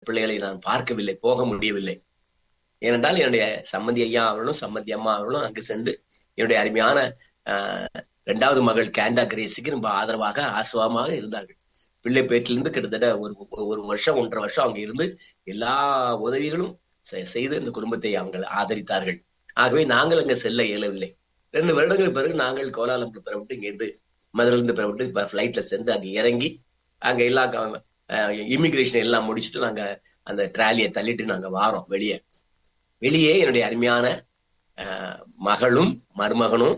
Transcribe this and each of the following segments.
பிள்ளைகளை நான் பார்க்கவில்லை போக முடியவில்லை ஏனென்றால் என்னுடைய சம்மந்தி ஐயா அவர்களும் சம்மந்தி அம்மா அவர்களும் அங்கு சென்று என்னுடைய அருமையான இரண்டாவது மகள் கேண்டா கிரேஸுக்கு ரொம்ப ஆதரவாக ஆசுவமாக இருந்தார்கள் பிள்ளை பேட்டிலிருந்து கிட்டத்தட்ட ஒரு ஒரு வருஷம் ஒன்றரை வருஷம் அவங்க இருந்து எல்லா உதவிகளும் செய்து இந்த குடும்பத்தை அவங்க ஆதரித்தார்கள் ஆகவே நாங்கள் அங்க செல்ல இயலவில்லை ரெண்டு வருடங்கள் பிறகு நாங்கள் கோலாலம்பூர் பெறப்பட்டு இங்கிருந்து மதுரிலிருந்து பெறப்பட்டு இப்ப பிளைட்ல சென்று அங்க இறங்கி அங்க எல்லா இமிகிரேஷன் எல்லாம் முடிச்சுட்டு நாங்க அந்த ட்ராலியை தள்ளிட்டு நாங்க வாரோம் வெளியே வெளியே என்னுடைய அருமையான மகளும் மருமகனும்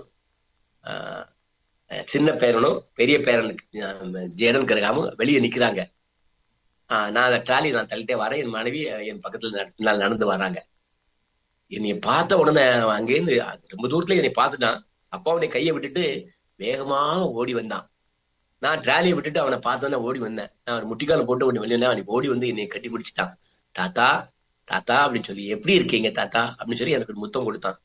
சின்ன பேரனும் பெரிய பேரனுக்கு ஜேடன் கருகாம வெளியே நிக்கிறாங்க நான் அந்த ட்ராலி நான் தள்ளிட்டே வரேன் என் மனைவி என் பக்கத்துல நடந்து வராங்க என்னைய பார்த்த உடனே அங்கேருந்து ரொம்ப தூரத்துல என்னை பார்த்துட்டான் அப்பா அவனை கையை விட்டுட்டு வேகமாக ஓடி வந்தான் நான் ட்ராலியை விட்டுட்டு அவனை பார்த்தோன்னே ஓடி வந்தேன் நான் அவன் முட்டிக்கால போட்டு ஒன்று வெளியே அவனை ஓடி வந்து என்னை கட்டி பிடிச்சிட்டான் தாத்தா தாத்தா அப்படின்னு சொல்லி எப்படி இருக்கீங்க தாத்தா அப்படின்னு சொல்லி எனக்கு முத்தம் கொடுத்தான்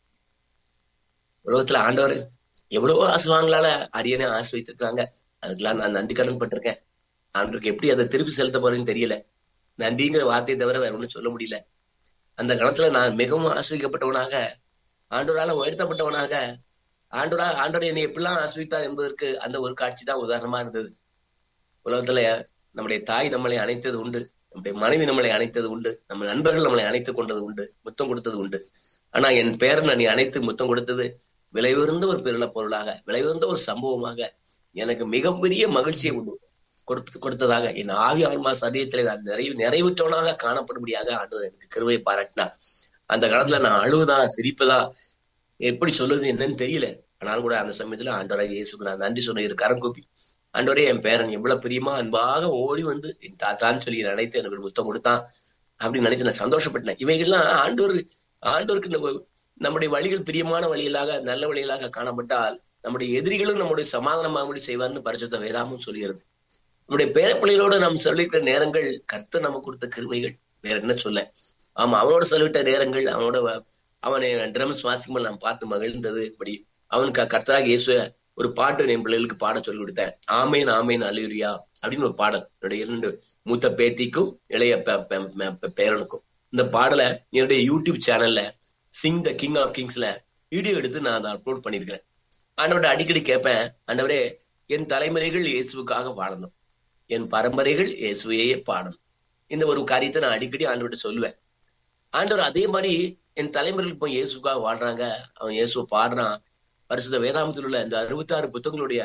உலகத்துல ஆண்டவர் எவ்வளவோ ஆசுவாங்களால அரியனே ஆசை வைத்திருக்காங்க அதுக்கெல்லாம் நான் நன்றி கடன் பட்டிருக்கேன் ஆண்டவருக்கு எப்படி அதை திருப்பி செலுத்த போறேன்னு தெரியல நன்றிங்கிற வார்த்தையை தவிர வேற ஒன்றும் சொல்ல முடியல அந்த காலத்துல நான் மிகவும் ஆசிரிக்கப்பட்டவனாக ஆண்டோரால உயர்த்தப்பட்டவனாக ஆண்டோரா ஆண்டோர் என்னை எப்படிலாம் ஆசிரித்தார் என்பதற்கு அந்த ஒரு காட்சி தான் உதாரணமா இருந்தது உலகத்துல நம்முடைய தாய் நம்மளை அணைத்தது உண்டு நம்முடைய மனைவி நம்மளை அணைத்தது உண்டு நம்ம நண்பர்கள் நம்மளை அணைத்துக் கொண்டது உண்டு முத்தம் கொடுத்தது உண்டு ஆனா என் பேரன் நீ அணைத்து முத்தம் கொடுத்தது விலை உயர்ந்த ஒரு பெருள பொருளாக விலை உயர்ந்த ஒரு சம்பவமாக எனக்கு மிகப்பெரிய மகிழ்ச்சியை உண்டு கொடுத்து கொடுத்ததாக என் ஆவி ஆன்மா சரீரத்திலே நான் நிறைவு நிறைவுற்றவனாக காணப்படும்படியாக ஆண்டு எனக்கு கருவை பாராட்டினார் அந்த காலத்துல நான் அழுவதா சிரிப்பதா எப்படி சொல்லுது என்னன்னு தெரியல ஆனால் கூட அந்த சமயத்துல ஆண்டவராக இயேசுக்கு நான் நன்றி சொன்ன இரு கரம் கூப்பி ஆண்டவரே என் பேரன் எவ்வளவு பிரியமா அன்பாக ஓடி வந்து என் தாத்தான்னு சொல்லி நினைத்து எனக்கு முத்தம் கொடுத்தான் அப்படின்னு நினைத்து நான் சந்தோஷப்பட்டேன் இவைகள்லாம் ஆண்டவர் ஆண்டவருக்கு நம்முடைய வழிகள் பிரியமான வழிகளாக நல்ல வழிகளாக காணப்பட்டால் நம்முடைய எதிரிகளும் நம்முடைய சமாதானமாகபடி செய்வார்னு பரிசுத்த வேதாமும் சொல்கிறது நம்முடைய பேரப்பிள்ளைகளோட நாம் சொல்லிக்கிற நேரங்கள் கர்த்தர் நமக்கு கொடுத்த கிருமைகள் வேற என்ன சொல்ல ஆமா அவனோட சொல்லிவிட்ட நேரங்கள் அவனோட அவனை ட்ரம்ஸ் வாசிக்கும்போது நான் பார்த்து மகிழ்ந்தது இப்படி அவனுக்கு கர்த்தராக இயேசுவ ஒரு பாட்டு என் பிள்ளைகளுக்கு பாட சொல்லி கொடுத்தேன் ஆமேன் ஆமேன் அலியுரியா அப்படின்னு ஒரு பாடல் என்னுடைய இரண்டு மூத்த பேத்திக்கும் இளைய பேரனுக்கும் இந்த பாடலை என்னுடைய யூடியூப் சேனல்ல சிங் த கிங் ஆஃப் கிங்ஸ்ல வீடியோ எடுத்து நான் அதை அப்லோட் பண்ணிருக்கிறேன் ஆண்டவர்கிட்ட அடிக்கடி கேட்பேன் ஆண்டவரே என் தலைமுறைகள் இயேசுக்காக வாழணும் என் பரம்பரைகள் இயேசுவையே பாடணும் இந்த ஒரு காரியத்தை நான் அடிக்கடி ஆண்டவர்கிட்ட சொல்லுவேன் ஆண்டவர் அதே மாதிரி என் தலைமுறைகள் இப்போ இயேசுக்காக வாழ்றாங்க அவன் இயேசுவை பாடுறான் பரிசுத்த வேதாந்தத்தில் உள்ள இந்த அறுபத்தாறு புத்தகங்களுடைய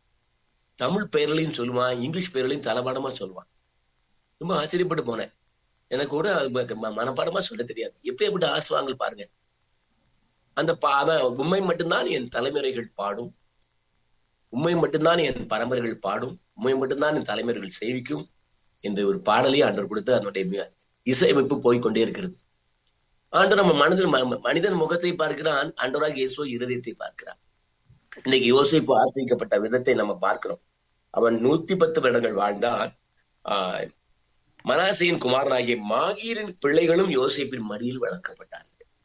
தமிழ் பெயர்களையும் சொல்லுவான் இங்கிலீஷ் பெயர்களையும் தலைபாடமா சொல்லுவான் ரொம்ப ஆச்சரியப்பட்டு போனேன் எனக்கு கூட மனப்பாடமா சொல்ல தெரியாது எப்படி எப்படி ஆசுவாங்கள் பாருங்க அந்த பாத உண்மை மட்டும்தான் என் தலைமுறைகள் பாடும் உண்மை மட்டும்தான் என் பரம்பரைகள் பாடும் உண்மை மட்டும்தான் என் தலைமுறைகள் சேவிக்கும் என்ற ஒரு பாடலையும் ஆண்டவர் கொடுத்து அதனுடைய இசையமைப்பு போய்கொண்டே இருக்கிறது ஆண்டவர் நம்ம மனதில் மனிதன் முகத்தை பார்க்கிறான் ஆண்டவராக இயேசோ இருதயத்தை பார்க்கிறான் இன்னைக்கு யோசிப்பு ஆசிரிக்கப்பட்ட விதத்தை நம்ம பார்க்கிறோம் அவன் நூத்தி பத்து வருடங்கள் வாழ்ந்தான் ஆஹ் மனாசையின் குமாரனாகிய மாகீரின் பிள்ளைகளும் யோசிப்பின் மடியில் வளர்க்கப்பட்டார்கள்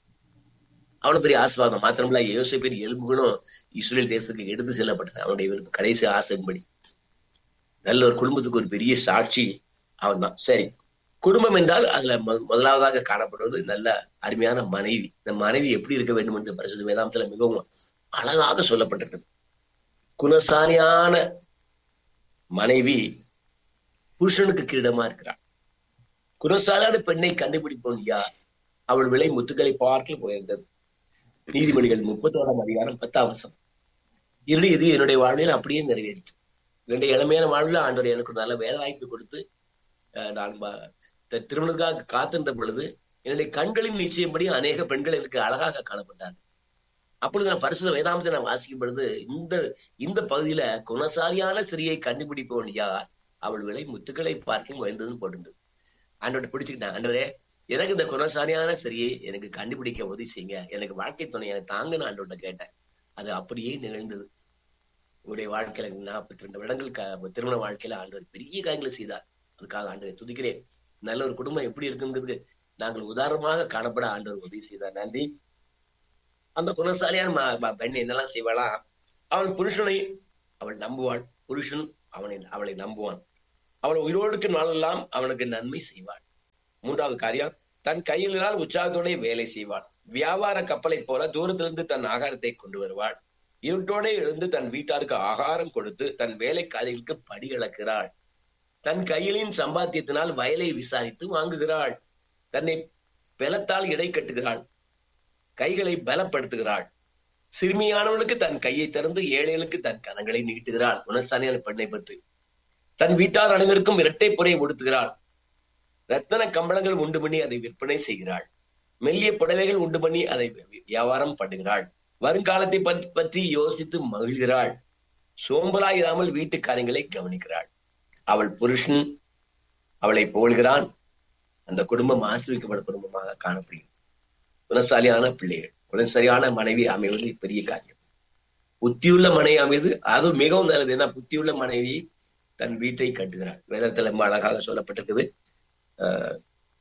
அவ்வளவு பெரிய ஆசிர்வாதம் மாத்திரமில்ல யோசிப்பின் எலும்புகளும் இஸ்ரேல் தேசத்துக்கு எடுத்து செல்லப்பட்டன அவனுடைய கடைசி ஆசைப்படி நல்ல ஒரு குடும்பத்துக்கு ஒரு பெரிய சாட்சி அவன் தான் சரி குடும்பம் என்றால் அதுல முதலாவதாக காணப்படுவது நல்ல அருமையான மனைவி இந்த மனைவி எப்படி இருக்க வேண்டும் என்று பரிசுத்த வேதாந்தத்துல மிகவும் அழகாக சொல்லப்பட்டிருக்கிறது குணசாலியான மனைவி புருஷனுக்கு கிரீடமா இருக்கிறாள் குணசாலான பெண்ணை கண்டுபிடிப்போம் யார் அவள் விலை முத்துக்களை பார்க்க போயிருந்தது நீதிமொழிகள் முப்பத்தோராம் அதிகாரம் பத்தாம் வருஷம் இரு இது என்னுடைய வாழ்வில் அப்படியே நிறைவேறிச்சு என்னுடைய இளமையான வாழ்வில் ஆண்டவர் எனக்கு நல்ல வேலை வாய்ப்பு கொடுத்து நான் திருமணத்துக்காக காத்திருந்த பொழுது என்னுடைய கண்களின் நிச்சயப்படி அநேக பெண்கள் எனக்கு அழகாக காணப்பட்டார்கள் அப்பொழுது நான் பரிசுத வேதாந்தத்தை நான் வாசிக்கும் பொழுது இந்த இந்த பகுதியில குணசாலியான சிறியை கண்டுபிடிப்பவன் யார் அவள் விலை முத்துக்களை பார்க்கும் உயர்ந்ததுன்னு போட்டிருந்தது ஆண்டோட பிடிச்சுக்கிட்டேன் ஆண்டவரே எனக்கு இந்த குணசாலியான சிறியை எனக்கு கண்டுபிடிக்க உதவி செய்யுங்க எனக்கு வாழ்க்கை துணை எனக்கு தாங்கன்னு ஆண்டோட கேட்டேன் அது அப்படியே நிகழ்ந்தது உங்களுடைய வாழ்க்கையில நாற்பத்தி ரெண்டு வருடங்கள் திருமண வாழ்க்கையில ஆண்டவர் பெரிய காரியங்களை செய்தார் அதுக்காக ஆண்டவரை துதிக்கிறேன் நல்ல ஒரு குடும்பம் எப்படி இருக்குங்கிறதுக்கு நாங்கள் உதாரணமாக காணப்பட ஆண்டவர் உதவி செய்தார் நன்றி அந்த குணசாலியான பெண் என்னெல்லாம் செய்வாளா அவன் புருஷனை அவள் நம்புவாள் புருஷன் அவனை அவளை நம்புவான் அவள் உயிரோடுக்கு நாளெல்லாம் அவனுக்கு நன்மை செய்வாள் மூன்றாவது காரியம் தன் கையிலால் உற்சாகத்தோட வேலை செய்வாள் வியாபார கப்பலை போல தூரத்திலிருந்து தன் ஆகாரத்தை கொண்டு வருவாள் இருட்டோட எழுந்து தன் வீட்டாருக்கு ஆகாரம் கொடுத்து தன் வேலைக்காரிகளுக்கு படி இழக்கிறாள் தன் கையிலின் சம்பாத்தியத்தினால் வயலை விசாரித்து வாங்குகிறாள் தன்னை பலத்தால் இடை கட்டுகிறாள் கைகளை பலப்படுத்துகிறாள் சிறுமியானவளுக்கு தன் கையை திறந்து ஏழைகளுக்கு தன் கரங்களை நீட்டுகிறாள் குணசாலியான பெண்ணை பற்றி தன் வீட்டார் அனைவருக்கும் இரட்டை புறையை உடுத்துகிறாள் ரத்தன கம்பளங்கள் உண்டு பண்ணி அதை விற்பனை செய்கிறாள் மெல்லிய புடவைகள் உண்டு பண்ணி அதை வியாபாரம் பண்ணுகிறாள் வருங்காலத்தை பற்றி யோசித்து மகிழ்கிறாள் சோம்பலாய் இராமல் வீட்டு காரியங்களை கவனிக்கிறாள் அவள் புருஷன் அவளை போல்கிறான் அந்த குடும்பம் ஆசிரியக்கப்பட்ட குடும்பமாக காணப்படுகிறது குணசாலியான பிள்ளைகள் குணசாலியான மனைவி அமைவது பெரிய காரியம் புத்தியுள்ள மனைவி அமைவது அது மிகவும் நல்லது ஏன்னா புத்தியுள்ள மனைவி தன் வீட்டை கட்டுகிறாள் வேதத்துல ரொம்ப அழகாக சொல்லப்பட்டிருக்குது ஆஹ்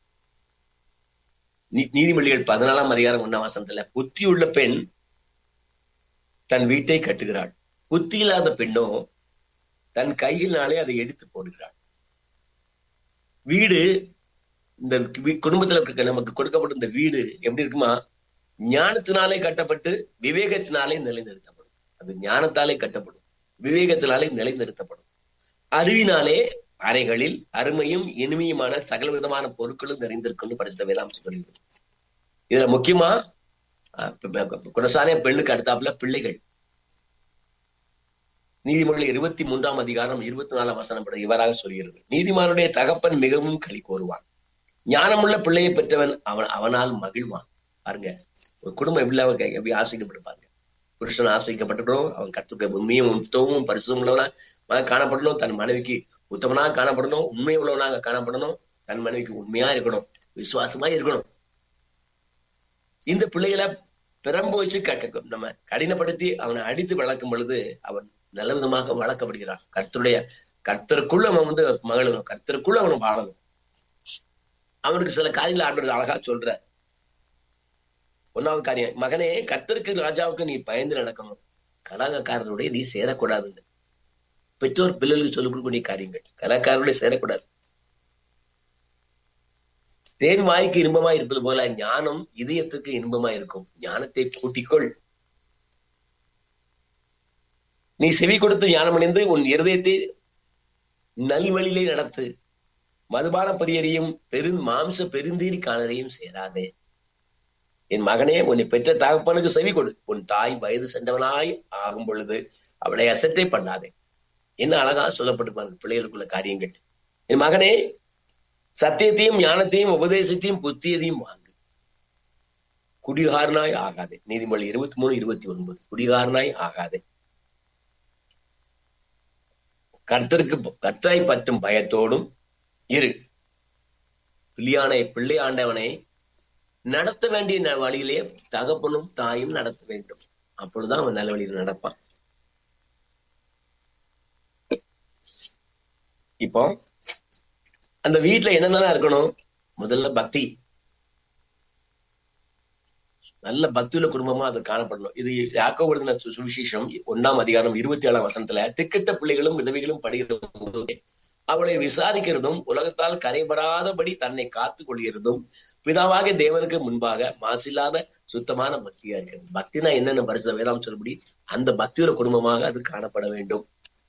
நீதிமொழிகள் பதினாலாம் அதிகாரம் ஒன்னாம் வசனத்துல புத்தி உள்ள பெண் தன் வீட்டை கட்டுகிறாள் புத்தி இல்லாத பெண்ணோ தன் கையினாலே அதை எடுத்து போடுகிறாள் வீடு இந்த குடும்பத்துல நமக்கு கொடுக்கப்பட்ட இந்த வீடு எப்படி இருக்குமா ஞானத்தினாலே கட்டப்பட்டு விவேகத்தினாலே நிலைநிறுத்தப்படும் அது ஞானத்தாலே கட்டப்படும் விவேகத்தினாலே நிலைநிறுத்தப்படும் அறிவினாலே அறைகளில் அருமையும் இனிமையுமான சகல விதமான பொருட்களும் நிறைந்திருக்கும் படித்த வேதாம்சம் சொல்கிறது இதுல முக்கியமா குணசாலிய பெண்ணுக்கு அடுத்தாப்புல பிள்ளைகள் நீதிமொழி இருபத்தி மூன்றாம் அதிகாரம் இருபத்தி நாலாம் வசனம் இவராக சொல்கிறது நீதிமானுடைய தகப்பன் மிகவும் களி கோருவான் ஞானமுள்ள பிள்ளையை பெற்றவன் அவன் அவனால் மகிழ்வான் பாருங்க ஒரு குடும்பம் எப்படி எப்படி ஆசைக்கப்பட்டிருப்பாங்க புருஷன் ஆசைக்கப்பட்டிருக்கணும் அவன் கற்றுக்க உண்மையும் உத்தமும் பரிசும் உள்ளவனா காணப்படணும் தன் மனைவிக்கு உத்தமனாக காணப்படணும் உண்மை உள்ளவனாக காணப்படணும் தன் மனைவிக்கு உண்மையா இருக்கணும் விசுவாசமா இருக்கணும் இந்த பிள்ளைகளை பிறம்பு வச்சு நம்ம கடினப்படுத்தி அவனை அடித்து வளர்க்கும் பொழுது அவன் நல்ல விதமாக வளர்க்கப்படுகிறான் கர்த்தருடைய கர்த்தருக்குள்ள அவன் வந்து மகளணும் கர்த்தருக்குள்ள அவன் வாழணும் அவனுக்கு சில காரியங்கள் ஆண்டு அழகா சொல்ற ஒன்னாவது காரியம் மகனே கர்த்தருக்கு ராஜாவுக்கு நீ பயந்து நடக்கணும் கலாகக்காரனுடைய நீ சேரக்கூடாதுன்னு பெற்றோர் பிள்ளைகளுக்கு சொல்லிக் கொடுக்கக்கூடிய காரியங்கள் கலாக்காரனுடைய சேரக்கூடாது தேன் வாய்க்கு இன்பமா இருப்பது போல ஞானம் இதயத்துக்கு இன்பமா இருக்கும் ஞானத்தை கூட்டிக்கொள் நீ செவி கொடுத்து ஞானம் அடைந்து உன் இருதயத்தை நல்வழியிலே நடத்து மதுபான பரியரையும் பெரு மாம்ச பெருந்தீரி காணரையும் சேராதே என் மகனே உன்னை பெற்ற தகப்பனுக்கு செவி கொடு உன் தாய் வயது சென்றவனாய் ஆகும் பொழுது அவளை அசட்டை பண்ணாதே என்ன அழகா சொல்லப்பட்டிருப்பாங்க பிள்ளைகளுக்குள்ள காரியங்கள் என் மகனே சத்தியத்தையும் ஞானத்தையும் உபதேசத்தையும் புத்தியதையும் வாங்கு குடிகாரனாய் ஆகாதே நீதிமொழி இருபத்தி மூணு இருபத்தி ஒன்பது குடிகாரனாய் ஆகாதே கர்த்தருக்கு கர்த்தரை பற்றும் பயத்தோடும் இரு பிள்ளையானை பிள்ளை ஆண்டவனை நடத்த வேண்டிய வழியிலே தகப்பனும் தாயும் நடத்த வேண்டும் அப்பொழுதுதான் அவன் நல்ல வழியில் நடப்பான் இப்போ அந்த வீட்டுல என்னென்னலாம் இருக்கணும் முதல்ல பக்தி நல்ல பக்தியுள்ள குடும்பமா அது காணப்படணும் இது யாக்கோ எழுதின சுவிசேஷம் ஒன்னாம் அதிகாரம் இருபத்தி ஏழாம் வசனத்துல திக்கட்ட பிள்ளைகளும் விதவிகளும் படுகிற அவளை விசாரிக்கிறதும் உலகத்தால் கரைபடாதபடி தன்னை காத்து கொள்கிறதும் பிதாவாக தேவனுக்கு முன்பாக மாசில்லாத சுத்தமான பக்தியா இருக்கிறது பக்தினா என்னென்ன பரிசு வேதாம் சொல்லபடி அந்த பக்தியுள்ள குடும்பமாக அது காணப்பட வேண்டும்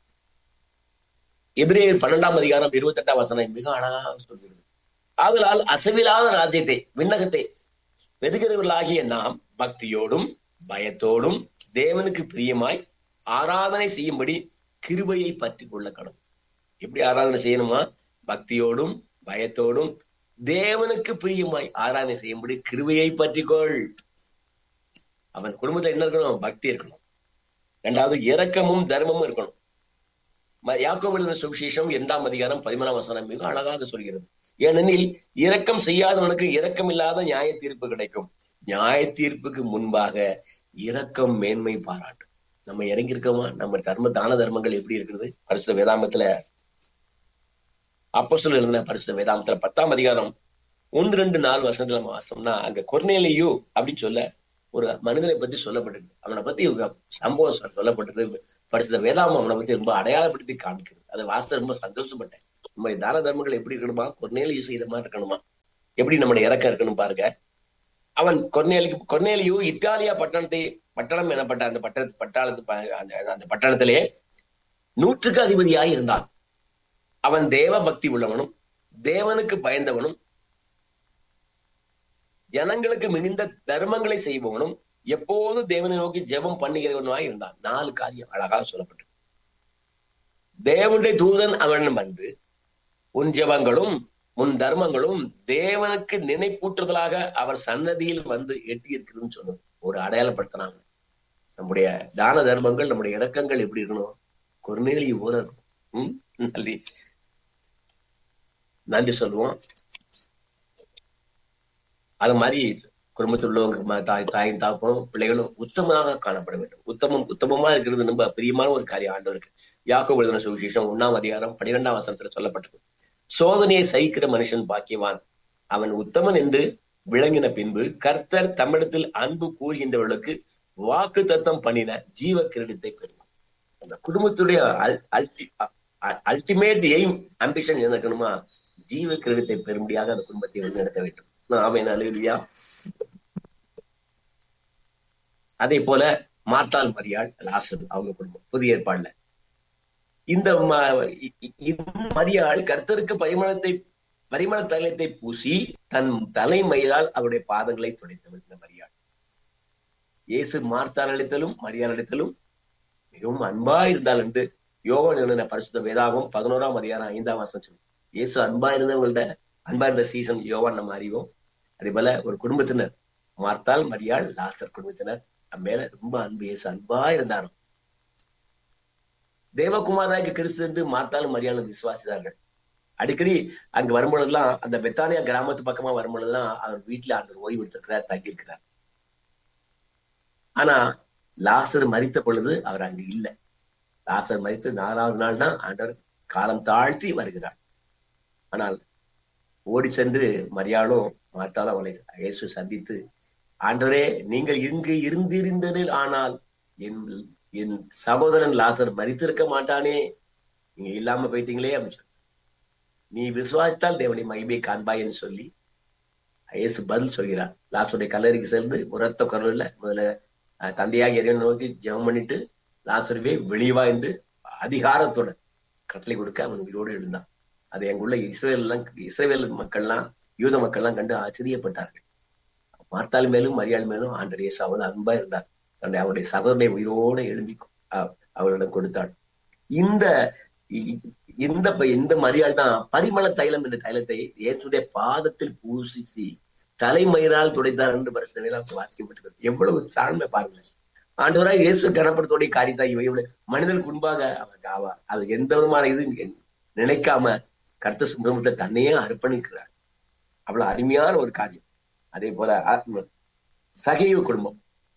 எபிரேயர் பன்னெண்டாம் அதிகாரம் இருபத்தி எட்டாம் வசனம் மிக அழகாக சொல்கிறது ஆதலால் அசைவில்லாத ராஜ்யத்தை விண்ணகத்தை பெறுகிறவர்களாகிய நாம் பக்தியோடும் பயத்தோடும் தேவனுக்கு பிரியமாய் ஆராதனை செய்யும்படி கிருபையை பற்றி கொள்ள கணும் எப்படி ஆராதனை செய்யணுமா பக்தியோடும் பயத்தோடும் தேவனுக்கு பிரியமாய் ஆராதனை செய்யும்படி கிருபையை பற்றிக்கொள் அவன் குடும்பத்துல என்ன இருக்கணும் பக்தி இருக்கணும் ரெண்டாவது இரக்கமும் தர்மமும் இருக்கணும் யாக்கோபு சுவிசேஷம் இரண்டாம் அதிகாரம் பதிமூணாம் வசனம் மிக அழகாக சொல்கிறது ஏனெனில் இரக்கம் செய்யாதவனுக்கு இரக்கம் இல்லாத நியாய தீர்ப்பு கிடைக்கும் நியாய தீர்ப்புக்கு முன்பாக இரக்கம் மேன்மை பாராட்டும் நம்ம இறங்கி இருக்கோமா நம்ம தர்ம தான தர்மங்கள் எப்படி இருக்குது பரிசு வேதாமத்துல அப்போ சொல்ல இருந்த பரிசு வேதாமத்துல பத்தாம் அதிகாரம் ஒன்று ரெண்டு நாலு வருஷத்துல நம்ம வாசம்னா அங்க கொர்நேலியோ அப்படின்னு சொல்ல ஒரு மனிதனை பத்தி சொல்லப்பட்டிருக்கு அவனை பத்தி சம்பவம் சொல்லப்பட்டிருக்கு பரிசுத்த வேதாமம் அவனை பத்தி ரொம்ப அடையாளப்படுத்தி காமிக்கிறது அதை வாச ரொம்ப சந்தோஷப்பட்டேன் நம்முடைய தான தர்மங்கள் எப்படி இருக்கணுமா கொர்நேலியோ செய்த மாதிரி இருக்கணுமா எப்படி நம்முடைய இறக்கம் இருக்கணும் பாருங்க அவன் கொர்நேலிக்கு கொர்நேலியு இத்தாலியா பட்டணத்தை பட்டணம் எனப்பட்ட அந்த பட்டணத்து பட்டாளத்து ப- அந்த- அந்த பட்டணத்திலே நூற்றுக்கு அதிபதியாய் இருந்தான் அவன் தேவ பக்தி உள்ளவனும் தேவனுக்கு பயந்தவனும் ஜனங்களுக்கு மிகுந்த தர்மங்களை செய்பவனும் எப்போதும் தேவனை நோக்கி ஜெபம் பண்ணுகிறவனுமாய் இருந்தான் நாலு காரியம் அழகாக சொல்லப்பட்டு தேவனுடைய தூதன் அவன் வந்து உன் ஜெபங்களும் உன் தர்மங்களும் தேவனுக்கு நினைப்பூட்டுதலாக அவர் சன்னதியில் வந்து எட்டியிருக்குதுன்னு சொன்னது ஒரு அடையாளப்படுத்தினாங்க நம்முடைய தான தர்மங்கள் நம்முடைய இறக்கங்கள் எப்படி இருக்கணும் கொர்நேலி போல இருக்கும் ம்? நன்றி நன்றி சொல்லுவோம் அது மாதிரி குடும்பத்தில் உள்ளவங்க ம- தாய் தாயும் தாப்பும் பிள்ளைகளும் உத்தமமாக காணப்பட வேண்டும் உத்தமம் உத்தமமா இருக்கிறது ரொம்ப பிரியமான ஒரு காரியம் ஆண்டவருக்கு யாக்கோபு எழுதின சுவிசேஷம் ஒண்ணாம் அதிகாரம் பனிரெண்டாம் வசனத்துல சொல்லப்பட்டது சோதனையை சகிக்கிற மனுஷன் பாக்கியவான் அவன் உத்தமன் என்று விளங்கின பின்பு கர்த்தர் தம்மிடத்தில் அன்பு கூறுகின்றவர்களுக்கு வாக்கு தத்தம் பண்ணின ஜீவ கிரீடத்தை பெறுவான் அந்த குடும்பத்துடைய அல்டிமேட் எய்ம் அம்பிஷன் என்ன இருக்கணுமா ஜீவ கிரீடத்தை பெறும்படியாக அந்த குடும்பத்தை வழிநடத்த வேண்டும் ஆமென் அல்லேலூயா அதே போல மார்த்தாள் மரியாள் லாசரு அவங்க குடும்பம் புதிய ஏற்பாடுல இந்த ம- இ- இ- இந்த மரியாள் கர்த்தருக்கு பரிமளத்தை பரிமள தைலத்தை பூசி தன் தலைமயிலால் அவருடைய பாதங்களை துடைத்தவள் இந்த மரியாள் இயேசு மார்த்தாள் அளித்தலும் மரியாள் அளித்தலும் மிகவும் அன்பா இருந்தால் என்று யோவான் எழுதின பரிசுத்த வேதாகம் பதினோராம் அதிகாரம் ஐந்தாம் வருஷம் சொல்லும் இயேசு அன்பா இருந்தவங்கள்ட்ட அன்பா இருந்த சீசன் யோவான் நம்ம அறிவோம் அதே போல ஒரு குடும்பத்தினர் மார்த்தாள் மரியாள் லாஸ்டர் குடும்பத்தினர் நம்ம மேல ரொம்ப அன்பு இயேசு அன்பா இருந்தாராம் தேவகுமாராய்க்கு கிறிஸ்து என்று மார்த்தாலும் மரியாதை விசுவாசித்தார்கள் அடிக்கடி அங்க வரும்பொழுதெல்லாம் அந்த பெத்தானியா கிராமத்து பக்கமா வரும்பொழுதெல்லாம் அவர் வீட்டுல அந்த ஓய்வு எடுத்திருக்கிறார் தங்கியிருக்கிறார் ஆனா லாசர் மரித்த பொழுது அவர் அங்கு இல்லை லாசர் மரித்து நாலாவது நாள் தான் ஆண்டவர் காலம் தாழ்த்தி வருகிறார் ஆனால் ஓடி சென்று மரியாளும் மார்த்தாலும் அவளை இயேசு சந்தித்து ஆண்டவரே நீங்கள் இங்கு இருந்திருந்ததில் ஆனால் என் என் சகோதரன் லாசர் மரித்திருக்க மாட்டானே நீங்க இல்லாம போயிட்டீங்களே அப்படின்னு சொல்லி நீ விசுவாசித்தால் தேவனை மகிமை காண்பாய்ன்னு சொல்லி இயேசு பதில் சொல்கிறார் லாசருடைய கல்லறைக்கு சேர்ந்து உரத்த குரல்ல முதல்ல அஹ், தந்தையாக இறைவனை நோக்கி ஜெபம் பண்ணிட்டு லாசருவே வெளிவா என்று அதிகாரத்தோட கட்டளை கொடுக்க அவன் உயிரோடு எழுந்தான் அதை அங்குள்ள இஸ்ரேல் எல்லாம் இஸ்ரேல் மக்கள்லாம் யூத மக்கள்லாம் கண்டு ஆச்சரியப்பட்டார்கள் மார்த்தாள் மேலும் மரியாள் மேலும் ஆண்டர் இயேசு அவ்வளவு அன்பா இருந்தார் தன்னுடைய அவருடைய சகோதரனை உயிரோடு எழுதி அஹ், அவர்களிடம் கொடுத்தாள் இந்த இ- இந்த ப- இந்த மரியாள் தான் பரிமள தைலம் என்ற தைலத்தை இயேசுடைய பாதத்தில் பூசிச்சு தலைமயிரால் துடைத்தார் என்று பரிசுத்தவையெல்லாம் வாசிக்கப்பட்டிருக்கிறது எவ்வளவு தாழ்மை பாருங்க ஆண்டவராய் இயேசு கனப்படுத்தோடைய காரியத்தா இவை இவ்வளவு மனிதனுக்கு முன்பாக அவர் ஆவா அது எந்த விதமான இது நினைக்காம கர்த்த சுப்பிரமத்தை தன்னையே அர்ப்பணிக்கிறார் அவ்வளவு அருமையான ஒரு காரியம் அதே போல ஆத்ம- சகைவு குடும்பம்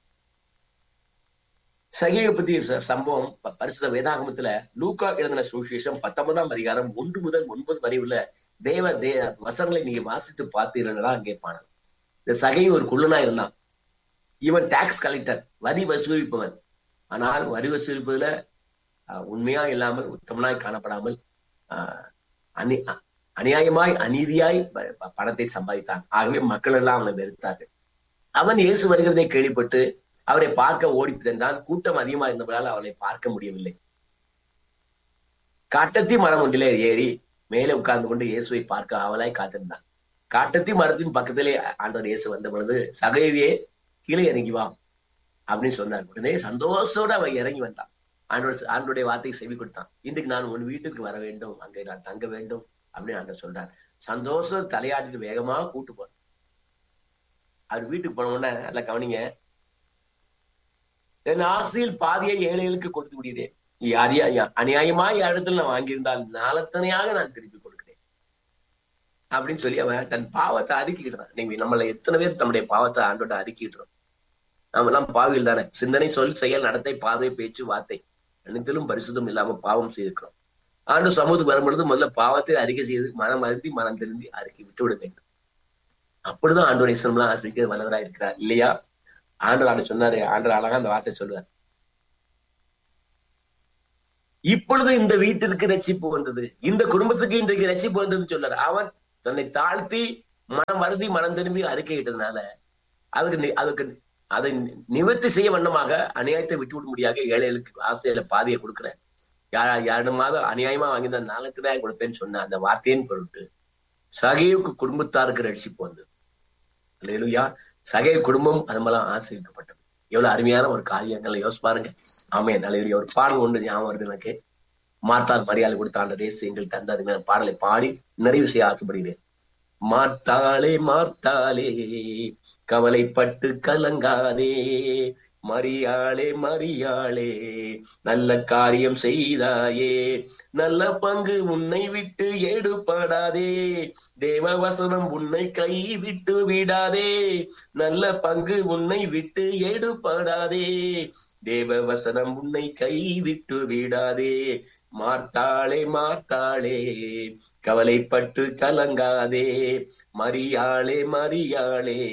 சகைவை பத்தி ச- சம்பவம் ப- பரிசுத்த வேதாகமத்துல லூக்கா எழுதின சுவிசேஷம் பத்தொன்பதாம் அதிகாரம் ஒன்று முதல் ஒன்பது வரை உள்ள தேவ தே வசனங்களை நீங்க வாசித்து பார்த்தீர்களா அங்கே பாடல் இந்த சகை ஒரு குள்ளனா இருந்தான் இவன் டாக்ஸ் கலெக்டர் வரி வசூலிப்பவன் ஆனால் வரி வசூலிப்பதுல அஹ், உண்மையா இல்லாமல் உத்தமனாய் காணப்படாமல் அஹ், அநி அ- அநியாயமாய் அநீதியாய் ப- ப- பணத்தை சம்பாதித்தான் ஆகவே மக்கள் எல்லாம் அவனை வெறுத்தார்கள் அவன் இயேசு வருகிறதை கேள்விப்பட்டு அவரை பார்க்க ஓடி சென்றான் கூட்டம் அதிகமா இருந்தபதால் அவனை பார்க்க முடியவில்லை காட்டத்தி மரம் ஒன்றிலே ஏறி மேலே உட்கார்ந்து கொண்டு இயேசுவை பார்க்க ஆவலாய் காத்திருந்தான் காட்டத்தி மரத்தின் பக்கத்திலே ஆண்டவர் இயேசு வந்த பொழுது சகைவியே கீழே இறங்கி வா அப்படின்னு சொன்னார் உடனே சந்தோஷத்தோட அவன் இறங்கி வந்தான் ஆண்டவர் ஆண்டோடைய வார்த்தைக்கு செவி கொடுத்தான் இன்றைக்கு நான் உன் வீட்டுக்கு வர வேண்டும் அங்கே நான் தங்க வேண்டும் அப்படின்னு ஆண்டவர் சொல்றார் சந்தோஷம் தலையாட்டிட்டு வேகமா கூட்டு போறேன் அவர் வீட்டுக்கு போன உடனே நல்லா கவனிங்க என் ஆசையில் பாதியை ஏழைகளுக்கு கொடுத்து விடுகிறேன் யாரையா யா- அநியாயமா இடத்துல நான் வாங்கியிருந்தால் நாளத்தனையாக நான் திருப்பி கொடுக்கிறேன் அப்படின்னு சொல்லி அவன் தன் பாவத்தை அறிக்கிட்டான் நீங்க நம்மள எத்தனை பேர் தம்முடைய பாவத்தை ஆண்டோட அறிக்கிட்டுறோம் நாம எல்லாம் பாவிகள் தானே சிந்தனை சொல் செயல் நடத்தை பாதை பேச்சு வார்த்தை அனைத்திலும் பரிசுத்தம் இல்லாம பாவம் செய்திருக்கிறோம் ஆண்டு சமூகத்துக்கு வரும்பொழுது முதல்ல பாவத்தை அறிக்கை செய்து மனம் அருந்தி மனம் திருந்தி அறிக்கை விட்டு விட வேண்டும் அப்படிதான் ஆண்டவர் இஸ்லாம்லாம் ஆசிரிக்க வல்லவரா இருக்கிறார் இல்லையா ஆண்டவர் ஆண்டு சொன்னாரு ஆண்டவர் அழகா அந்த வார்த்தை சொல்லுவார் இப்பொழுது இந்த வீட்டிற்கு ரட்சிப்பு வந்தது இந்த குடும்பத்துக்கு இன்றைக்கு ரட்சிப்பு வந்ததுன்னு சொல்றாரு அவன் தன்னை தாழ்த்தி மனம் வருந்தி மனம் திரும்பி அறிக்கையிட்டதுனால அதுக்கு நி- அதுக்கு அதை நிவர்த்தி செய்ய வண்ணமாக அநியாயத்தை விட்டு விட முடியாத ஏழைகளுக்கு ஆசையில பாதியை கொடுக்குறேன் யார் யாரிடமாவது அநியாயமா வாங்கி நாளுக்கு தான் கொடுப்பேன்னு சொன்ன அந்த வார்த்தையின் பொருட்டு சகைவுக்கு குடும்பத்தாருக்கு ரட்சிப்பு வந்தது அல்லேலூயா சகை குடும்பம் அது மூலம் ஆசீர்விக்கப்பட்டது எவ்வளவு அருமையான ஒரு காரியங்களை யோசிச்சு பாருங்க ஆமே நல்ல ஒரு பாடல் ஒன்று ஞாபகம் வருது எனக்கு மார்த்தால் மரியாதை கொடுத்த ஆண்டு ரேசு எங்களுக்கு அந்த அருமையான பாடலை பாடி நிறைவு செய்ய ஆசைப்படுகிறேன் மார்த்தாளே மார்த்தாளே கவலைப்பட்டு கலங்காதே மரியாளே மரியாளே நல்ல காரியம் செய்தாயே நல்ல பங்கு உன்னை விட்டு எடுபடாதே தேவ வசனம் உன்னை கை விட்டு விடாதே நல்ல பங்கு உன்னை விட்டு எடுபடாதே தேவ வசனம் உன்னை கை விட்டு விடாதே மார்த்தாளே மார்த்தாளே கவலைப்பட்டு கலங்காதே மரியாளே மரியாளே